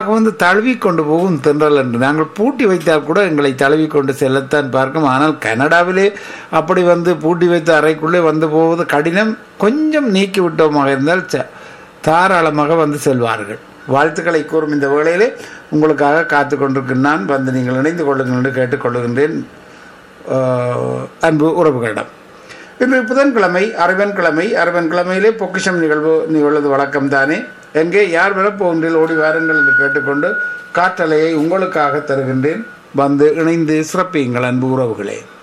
வேகமாக வந்து தழுவி கொண்டு போகும் தென்றல் என்று நாங்கள் பூட்டி வைத்தால் கூட எங்களை தழுவி கொண்டு செல்லத்தான் பார்க்கும் ஆனால் கனடாவிலே அப்படி வந்து பூட்டி வைத்த அறைக்குள்ளே வந்து போவது கடினம் கொஞ்சம் நீக்கி விட்டோமாக இருந்தால் ச- தாராளமாக வந்து செல்வார்கள் வாழ்த்துக்களை கூறும் இந்த வேளையிலே உங்களுக்காக காத்து கொண்டிருக்கும் நான் வந்து நீங்கள் இணைந்து கொள்ளுங்கள் என்று கேட்டுக்கொள்ளுகின்றேன் ஆஹ், அன்பு உறவுகளிடம் இன்று புதன்கிழமை அரவன் கிழமை அரவன் கிழமையிலே பொக்கிஷம் நிகழ்வு நிகழ்வது வழக்கம் தானே எங்கே யார் வரப்போகின்றீர்கள் ஓடி வாருங்கள் என்று கேட்டுக்கொண்டு காற்றலையை உங்களுக்காக தருகின்றேன் வந்து இணைந்து சிறப்பியுங்கள் அன்பு உறவுகளே